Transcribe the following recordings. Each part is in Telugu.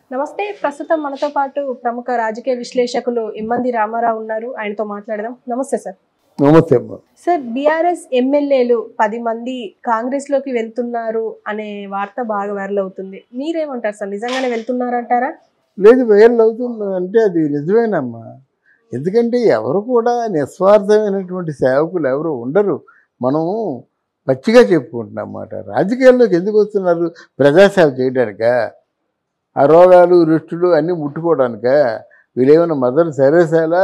నమస్తే ప్రస్తుతం మనతో పాటు ప్రముఖ రాజకీయ విశ్లేషకులు ఇమ్మంది రామారావు ఉన్నారు ఆయనతో మాట్లాడదాం నమస్తే సార్ నమస్తే అమ్మ సార్ బీఆర్ఎస్ ఎమ్మెల్యేలు పది మంది కాంగ్రెస్ లోకి వెళ్తున్నారు అనే వార్త బాగా వైరల్ అవుతుంది మీరేమంటారు సార్ నిజంగానే వెళ్తున్నారంటారా లేదు వేళ్ళు అవుతుంది అంటే అది నిజమేనమ్మా ఎందుకంటే ఎవరు కూడా నిస్వార్థమైనటువంటి సేవకులు ఎవరు ఉండరు మనం పచ్చిగా చెప్పుకుంటున్నాం అన్నమాట రాజకీయాల్లోకి ఎందుకు వస్తున్నారు ప్రజాసేవ చేయడానికా ఆ రోగాలు రుష్టులు అన్నీ ముట్టుకోవడానికా వీళ్ళేమైనా మదర్ సరేసేలా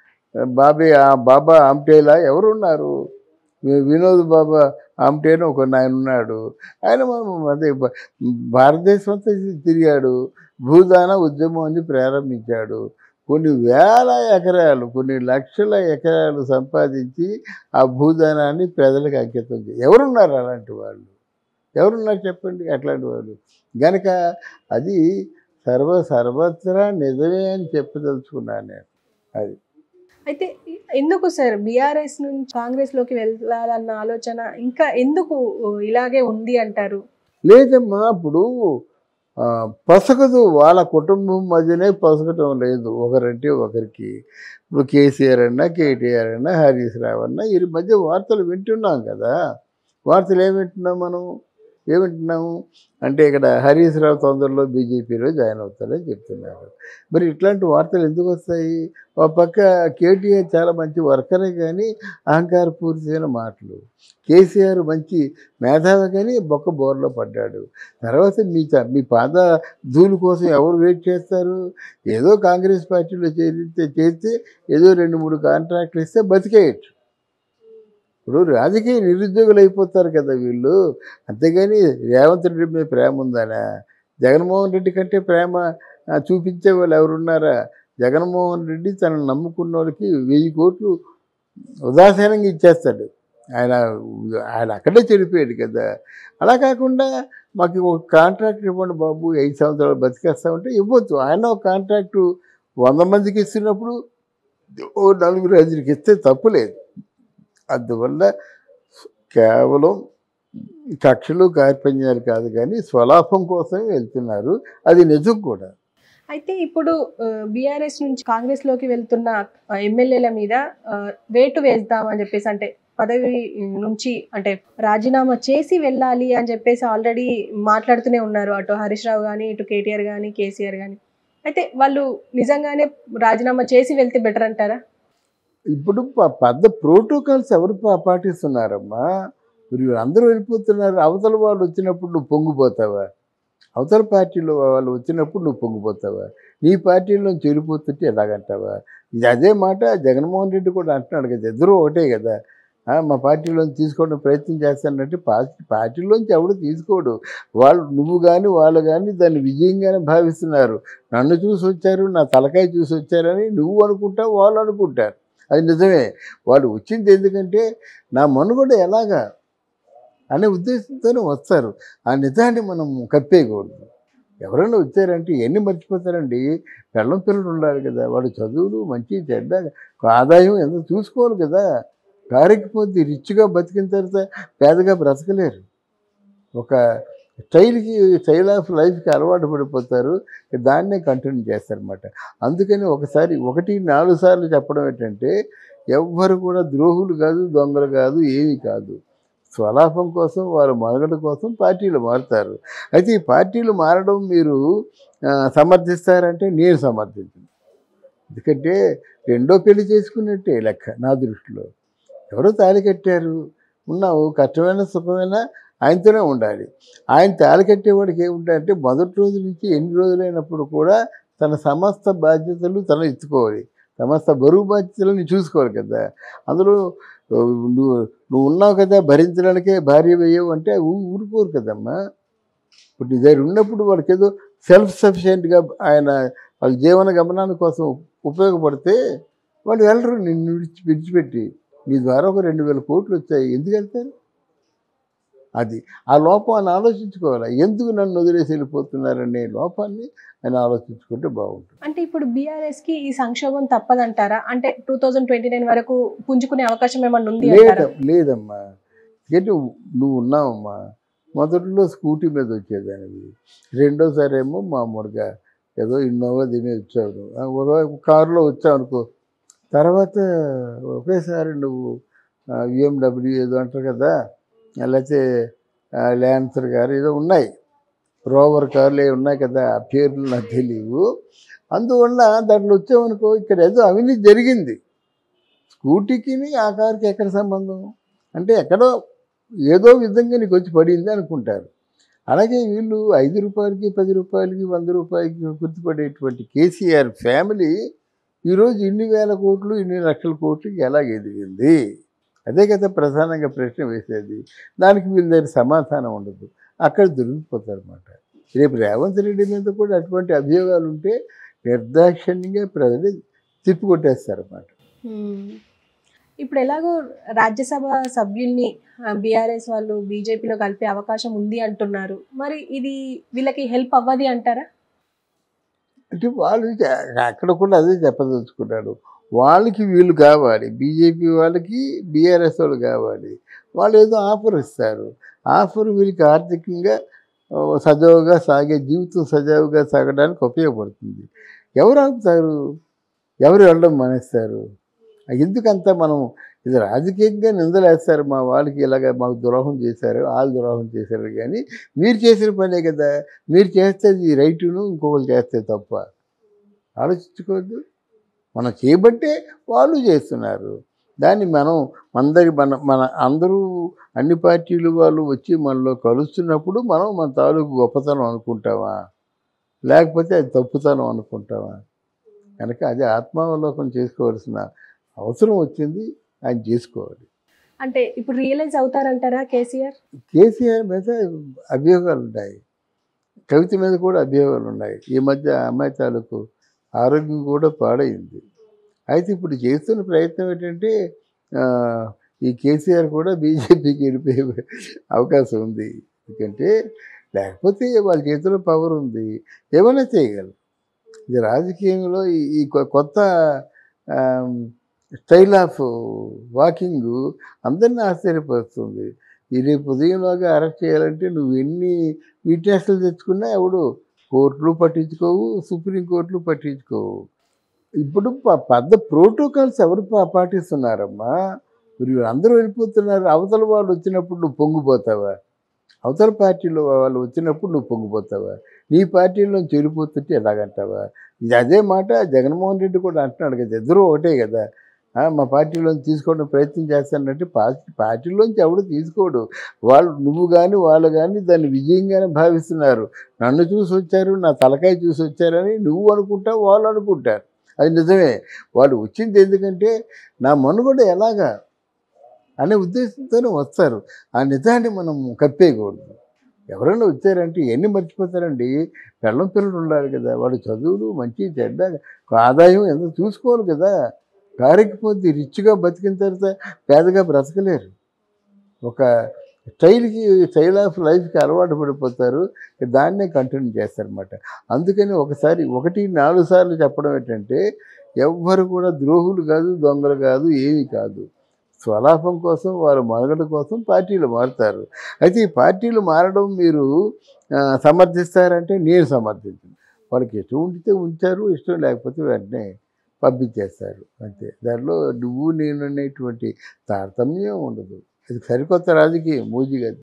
బాబీ ఆ బాబా ఆమ్టేలా ఎవరు ఉన్నారు వి- వినోద్ బాబా ఆమ్టే అని ఒక ఆయన ఉన్నాడు ఆయన మా- అదే భా- భారతదేశం అంతా తిరిగాడు భూదాన ఉద్యమం అని ప్రారంభించాడు కొన్ని వేల ఎకరాలు కొన్ని లక్షల ఎకరాలు సంపాదించి ఆ భూదానాన్ని ప్రజలకు అంకితం చేయి ఎవరున్నారు అలాంటి వాళ్ళు ఎవరున్నారు చెప్పండి అట్లాంటి వాళ్ళు గనక అది సర్వ సర్వత్రా నిజమే అని చెప్పదలుచుకున్నాను నేను అది అయితే ఎందుకు సార్ బీఆర్ఎస్ నుంచి కాంగ్రెస్ లోకి వెళ్ళాలన్న ఆలోచన ఇంకా ఎందుకు ఇలాగే ఉంది అంటారు లేదమ్మా ఇప్పుడు ఆ, పసకదు వాళ్ళ కుటుంబం మధ్యనే పసకటం లేదు ఒకరంటే ఒకరికి ఇప్పుడు కేసీఆర్ అన్నా కేటీఆర్ అన్నా హరీష్ రావు అన్నా వీరి మధ్య వార్తలు వింటున్నాం కదా వార్తలు ఏం వింటున్నాం మనం ఏం వింటున్నాము అంటే ఇక్కడ హరీష్ రావు తొందరలో బీజేపీలో జాయిన్ అవుతారని చెప్తున్నారు మరి ఇట్లాంటి వార్తలు ఎందుకు వస్తాయి ఒక పక్క కేటీఆర్ చాలా మంచి వర్కరే కానీ అహంకారపూరితమైన మాటలు కేసీఆర్ మంచి మేధావి కానీ బొక్క బోర్లో పడ్డాడు తర్వాత మీ చ- మీ పాద ధూళి కోసం ఎవరు వెయిట్ చేస్తారు ఏదో కాంగ్రెస్ పార్టీలో చేరితే చేస్తే ఏదో రెండు మూడు కాంట్రాక్ట్లు ఇస్తే బతికేయచ్చు ఇప్పుడు రాజకీయ నిరుద్యోగులు అయిపోతారు కదా వీళ్ళు అంతేగాని రేవంత్ రెడ్డి మీద ప్రేమ ఉందనా జగన్మోహన్ రెడ్డి కంటే ప్రేమ ఆ, చూపించే వాళ్ళు ఎవరున్నారా జగన్మోహన్ రెడ్డి తనను నమ్ముకున్న వాళ్ళకి వెయ్యి కోట్లు ఉదాసీనంగా ఇచ్చేస్తాడు ఆయన ఆయన అక్కడే చెడిపోయాడు కదా అలా కాకుండా మాకు ఒక కాంట్రాక్ట్ ఇవ్వండి బాబు ఐదు సంవత్సరాలు బతికేస్తామంటే ఇవ్వద్దు ఆయన ఒక కాంట్రాక్టు వంద మందికి ఇస్తున్నప్పుడు ఓ నలుగురు ఐదుగురికి ఇస్తే తప్పు లేదు అందువల్ల కేవలం కక్షలు కార్పణ్యాలు కాదు కానీ స్వలాభం కోసమే వెళ్తున్నారు అది నిజం కూడా అయితే ఇప్పుడు బీఆర్ఎస్ నుంచి కాంగ్రెస్ లోకి వెళ్తున్న ఆ, ఎమ్మెల్యేల మీద ఆ, వేటు వేద్దామని చెప్పేసి అంటే పదవి నుంచి అంటే రాజీనామా చేసి వెళ్ళాలి అని చెప్పేసి ఆల్రెడీ మాట్లాడుతూనే ఉన్నారు అటు హరీష్ రావు కానీ ఇటు కేటీఆర్ కానీ కేసీఆర్ కానీ అయితే వాళ్ళు నిజంగానే రాజీనామా చేసి వెళ్తే బెటర్ అంటారా ఇప్పుడు ప- పెద్ద ప్రోటోకాల్స్ ఎవరు పా- పాటిస్తున్నారమ్మా మీరు అందరూ వెళ్ళిపోతున్నారు అవతల వాళ్ళు వచ్చినప్పుడు నువ్వు పొంగిపోతావా అవతల పార్టీలో వాళ్ళు వచ్చినప్పుడు నువ్వు పొంగిపోతావా నీ పార్టీలో చెడిపోతుంటే ఎలాగంటావా ఇది అదే మాట జగన్మోహన్ రెడ్డి కూడా అంటున్నాడు కదా ఇద్దరు ఒకటే కదా ఆ, మా పార్టీలోంచి తీసుకోవడం ప్రయత్నం చేస్తానంటే పార్టీ పార్టీలోంచి ఎవడు తీసుకోడు వాళ్ళు నువ్వు కానీ వాళ్ళు కానీ దాన్ని విజయంగానే భావిస్తున్నారు నన్ను చూసి వచ్చారు నా తలకాయ చూసి వచ్చారని నువ్వు అనుకుంటావు వాళ్ళు అనుకుంటారు అది నిజమే వాళ్ళు వచ్చింది ఎందుకంటే నా మనుగడ ఎలాగా అనే ఉద్దేశంతోనే వస్తారు ఆ నిజాన్ని మనం కప్పేయకూడదు ఎవరైనా వచ్చారంటే ఎన్ని మర్చిపోతారండి పెళ్ళం పిల్లలు ఉండాలి కదా వాడు చదువులు మంచి చెడ్డ ఆదాయం ఎంత చూసుకోవాలి కదా కారెక్కిపోతే రిచ్గా బతికిన తర్వాత పేదగా బ్రతకలేరు ఒక స్టైల్కి స్టైల్ ఆఫ్ లైఫ్కి అలవాటు పడిపోతారు దాన్నే కంటిన్యూ చేస్తారన్నమాట అందుకని ఒకసారి ఒకటి నాలుగు సార్లు చెప్పడం ఏంటంటే ఎవ్వరు కూడా ద్రోహులు కాదు దొంగలు కాదు ఏమీ కాదు స్వలాభం కోసం వారి మనుగడ కోసం పార్టీలు మారుతారు అయితే ఈ పార్టీలు మారడం మీరు ఆ, సమర్థిస్తారంటే నేను సమర్థించను ఎందుకంటే రెండో పెళ్లి చేసుకున్నట్టే లెక్క నా దృష్టిలో ఎవరో తాళి కట్టారు ఉన్నావు కష్టమైన సుఖమైన ఆయనతోనే ఉండాలి ఆయన తాళి కట్టేవాడికి ఏముంటాయంటే మొదటి రోజు నుంచి ఎన్ని రోజులైనప్పుడు కూడా తన సమస్త బాధ్యతలు తను ఎత్తుకోవాలి సమస్త బరువు బాధ్యతలను చూసుకోవాలి కదా అందులో ఆ, నువ్వు నువ్వు ఉన్నావు కదా భరించడానికే భార్య వేయవు అంటే ఊ- ఊరుకోరు కదమ్మా ఇప్పుడు నీ దగ్గర ఉన్నప్పుడు వాళ్ళకి ఏదో సెల్ఫ్ సఫిషియెంట్గా ఆయన వాళ్ళ జీవన గమనాని కోసం ఉపయోగపడితే వాళ్ళు వెళ్ళరు నిన్ను విడిచి విడిచిపెట్టి నీ ద్వారా ఒక రెండు వేల కోట్లు వచ్చాయి ఎందుకు వెళ్తారు అది ఆ లోపం ఆయన ఆలోచించుకోవాలి ఎందుకు నన్ను వదిలేసి వెళ్ళిపోతున్నారనే లోపాన్ని ఆయన ఆలోచించుకుంటే బాగుంటుంది అంటే ఇప్పుడు బీఆర్ఎస్ కి ఈ సంక్షోభం తప్పదంటారా అంటే టూ థౌజండ్ ట్వంటీ నైన్ వరకు పుంజుకునే అవకాశం ఏమన్నా ఉంది అంటారా లేద లేదమ్మా ఎందుకంటే నువ్వు ఉన్నావమ్మా మొదట్లో స్కూటీ మీద వచ్చేదానివి రెండోసారి ఏమో మామూలుగా ఏదో ఇన్నోవా దీని వచ్చావు ఆ, ఒక కారులో వచ్చావు అనుకో తర్వాత ఒకేసారి నువ్వు విఎండబ్ల్యూ ఏదో అంటారు కదా లేకపోతే ల్యాన్సర్ గారు ఏదో ఉన్నాయి రోవర్ కార్లు ఏవి ఉన్నాయి కదా ఆ పేర్లు నాకు తెలియవు అందువల్ల దాంట్లో వచ్చామనుకో ఇక్కడ ఏదో అవినీతి జరిగింది స్కూటీకి ఆ కారుకి ఎక్కడ సంబంధం అంటే ఎక్కడో ఏదో విధంగా నీకు వచ్చి పడింది అనుకుంటారు అలాగే వీళ్ళు ఐదు రూపాయలకి పది రూపాయలకి వంద రూపాయలకి గుర్తుపడేటువంటి కేసీఆర్ ఫ్యామిలీ ఈరోజు ఇన్ని వేల కోట్లు ఇన్ని లక్షల కోట్లు ఎలా ఎదిగింది అదే కదా ప్రధానంగా ప్రశ్న వేసేది దానికి వీళ్ళ దగ్గర సమాధానం ఉండదు అక్కడ దొరికిపోతారు అనమాట రేపు రేవంత్ రెడ్డి మీద కూడా అటువంటి అభియోగాలు ఉంటే నిర్దాక్షిణ్యంగా ప్రజలు తిప్పికొట్టేస్తారన్నమాట మ్మ్. ఇప్పుడు ఎలాగో రాజ్యసభ సభ్యుల్ని బీఆర్ఎస్ వాళ్ళు బీజేపీలో కలిపే అవకాశం ఉంది అంటున్నారు మరి ఇది వీళ్ళకి హెల్ప్ అవ్వది అంటారా అంటే వాళ్ళు చ- అక్కడ కూడా అదే చెప్పదలుచుకున్నాడు వాళ్ళకి వీళ్ళు కావాలి బీజేపీ వాళ్ళకి బీఆర్ఎస్ వాళ్ళు కావాలి వాళ్ళు ఏదో ఆఫర్ ఇస్తారు ఆఫర్ వీళ్ళకి ఆర్థికంగా ఆ, సజావుగా సాగే జీవితం సజావుగా సాగడానికి ఉపయోగపడుతుంది ఎవరు ఆపుతారు ఎవరు వెళ్ళడం మానేస్తారు ఎందుకంతా మనం ఇది రాజకీయంగా నిందలేస్తారు మా వాళ్ళకి ఇలాగ మాకు ద్రోహం చేశారు వాళ్ళు ద్రోహం చేశారు కానీ మీరు చేసిన పనే కదా మీరు చేస్తే ఇది రైటును ఇంకొకరు చేస్తే తప్ప ఆలోచించుకోవద్దు మనం చేయబట్టే వాళ్ళు చేస్తున్నారు దాన్ని మనం అందరి మన మన అందరూ అన్ని పార్టీలు వాళ్ళు వచ్చి మనలో కలుస్తున్నప్పుడు మనం మన తాలూకు గొప్పతనం అనుకుంటామా లేకపోతే అది తప్పుతనం అనుకుంటామా కనుక అది ఆత్మావలోకం చేసుకోవాల్సిన అవసరం వచ్చింది ఆయన చేసుకోవాలి అంటే ఇప్పుడు రియలైజ్ అవుతారంటారా కేసీఆర్ కేసీఆర్ మీద అభియోగాలు ఉన్నాయి కవిత మీద కూడా అభియోగాలు ఉన్నాయి ఈ మధ్య ఆ అమ్మాయి తాలూకు ఆరోగ్యం కూడా పాడైంది అయితే ఇప్పుడు చేస్తున్న ప్రయత్నం ఏంటంటే ఆ, ఈ కేసీఆర్ కూడా బీజేపీకి వెళ్ళిపోయే అవకాశం ఉంది ఎందుకంటే లేకపోతే వాళ్ళ చేతిలో పవర్ ఉంది ఏమైనా చేయగలరు ఇది రాజకీయంలో ఈ- ఈ కొ- కొత్త స్టైల్ ఆఫ్ వాకింగ్ అందరినీ ఆశ్చర్యపరుస్తుంది ఈ రేపు ఉదయంలోగా అరెస్ట్ చేయాలంటే నువ్వు ఎన్ని విట్నెస్లు తెచ్చుకున్నా ఎవడు కోర్టులు పట్టించుకోవు సుప్రీంకోర్టులు పట్టించుకోవు ఇప్పుడు ప- పెద్ద ప్రోటోకాల్స్ ఎవరు పా- పాటిస్తున్నారమ్మా మీరు అందరూ వెళ్ళిపోతున్నారు అవతల వాళ్ళు వచ్చినప్పుడు నువ్వు పొంగిపోతావా అవతల పార్టీలో వాళ్ళు వచ్చినప్పుడు నువ్వు పొంగిపోతావా నీ పార్టీలో చెడిపోతుంటే ఎలాగంటావా ఇది అదే మాట జగన్మోహన్ రెడ్డి కూడా అంటున్నాడు కదా ఇద్దరు ఒకటే కదా ఆ, మా పార్టీలోంచి తీసుకోవడం ప్రయత్నం చేస్తానంటే పార్టీ పార్టీలోంచి ఎవడు తీసుకోడు వాళ్ళు నువ్వు కానీ వాళ్ళు కానీ దాన్ని విజయంగానే భావిస్తున్నారు నన్ను చూసి వచ్చారు నా తలకాయ చూసి వచ్చారని నువ్వు అనుకుంటావు వాళ్ళు అనుకుంటారు అది నిజమే వాళ్ళు వచ్చింది ఎందుకంటే నా మనుగడ ఎలాగా అనే ఉద్దేశంతోనే వస్తారు ఆ నిజాన్ని మనం కప్పేయకూడదు ఎవరైనా వచ్చారంటే ఎన్ని మర్చిపోతారండి పిల్లం పిల్లలు ఉండాలి కదా వాడు చదువులు మంచి చెడ్డ ఆదాయం ఎంత చూసుకోవాలి కదా కారెక్కిపోతే రిచ్గా బతికిన తర్వాత పేదగా బ్రతకలేరు ఒక స్టైల్కి స్టైల్ ఆఫ్ లైఫ్కి అలవాటు పడిపోతారు దాన్నే కంటిన్యూ చేస్తారనమాట అందుకని ఒకసారి ఒకటి నాలుగు సార్లు చెప్పడం ఏంటంటే ఎవ్వరు కూడా ద్రోహులు కాదు దొంగలు కాదు ఏమీ కాదు స్వలాభం కోసం వారి మనుగడ కోసం పార్టీలు మారుతారు అయితే ఈ పార్టీలు మారడం మీరు ఆ, సమర్థిస్తారంటే నేను సమర్థించను వాళ్ళకి ఇష్టం ఉండితే ఉంచారు ఇష్టం లేకపోతే వెంటనే పంపించేస్తారు అంతే దాంట్లో నువ్వు నేను అనేటువంటి తారతమ్యం ఉండదు ఇది సరికొత్త రాజకీయం మోజీ గారి